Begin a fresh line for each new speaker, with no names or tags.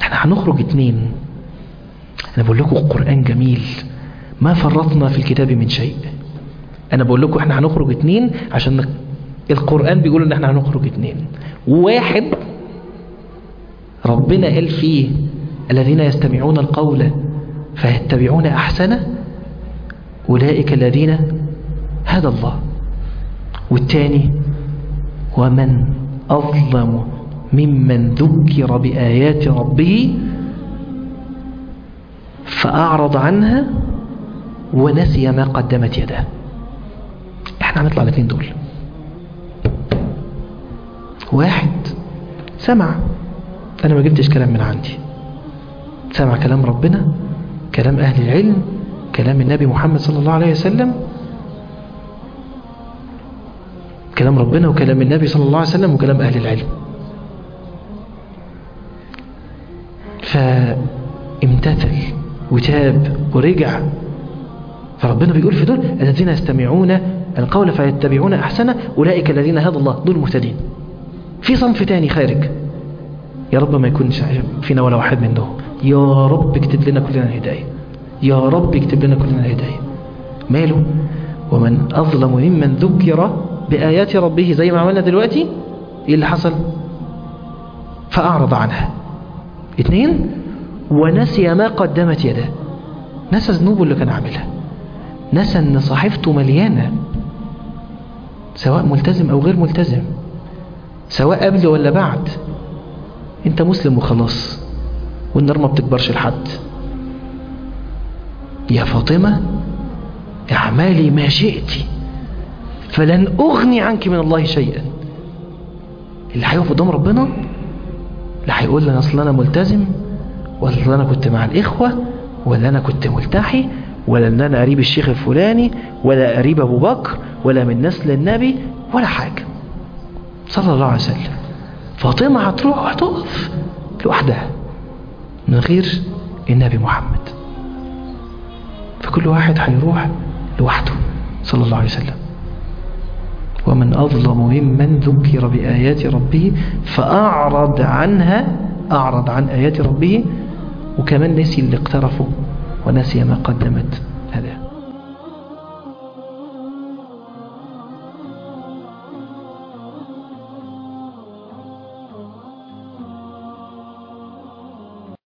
احنا هنخرج اتنين انا بقول لكم القرآن جميل ما فرطنا في الكتاب من شيء انا بقول لكم احنا هنخرج اتنين عشان نك- القرآن بيقول ان احنا هنخرج اتنين واحد ربنا قال فيه الذين يستمعون القول فيتبعون احسنه اولئك الذين هدى الله والتاني ومن أظلم ممن ذكر بآيات ربه فأعرض عنها ونسي ما قدمت يداه احنا هنطلع الاثنين دول واحد سمع انا ما جبتش كلام من عندي سمع كلام ربنا كلام اهل العلم كلام النبي محمد صلى الله عليه وسلم كلام ربنا وكلام النبي صلى الله عليه وسلم وكلام أهل العلم فامتثل وتاب ورجع فربنا بيقول في دول الذين يستمعون القول فيتبعون أحسنه أولئك الذين هدى الله دول مهتدين في صنف تاني خارج يا رب ما يكونش فينا ولا واحد منهم يا رب اكتب لنا كلنا الهداية يا رب اكتب لنا كلنا الهداية ماله ومن أظلم ممن ذكر بآيات ربه زي ما عملنا دلوقتي ايه اللي حصل فأعرض عنها اثنين ونسي ما قدمت يداه نسى ذنوبه اللي كان عاملها نسى ان صحيفته مليانة سواء ملتزم او غير ملتزم سواء قبل ولا بعد انت مسلم وخلاص والنار ما بتكبرش لحد يا فاطمة اعمالي ما شئت فلن أغني عنك من الله شيئا اللي هيقف قدام ربنا اللي هيقول لي اصل انا ملتزم ولا انا كنت مع الاخوه ولا انا كنت ملتحي ولا ان انا قريب الشيخ الفلاني ولا قريب ابو بكر ولا من نسل النبي ولا حاجه صلى الله عليه وسلم فاطمه هتروح وهتقف لوحدها من غير النبي محمد فكل واحد هيروح لوحده صلى الله عليه وسلم ومن أظلم ممن ذكر بآيات ربه فأعرض عنها أعرض عن آيات ربه وكمان نسي اللي اقترفه ونسي ما قدمت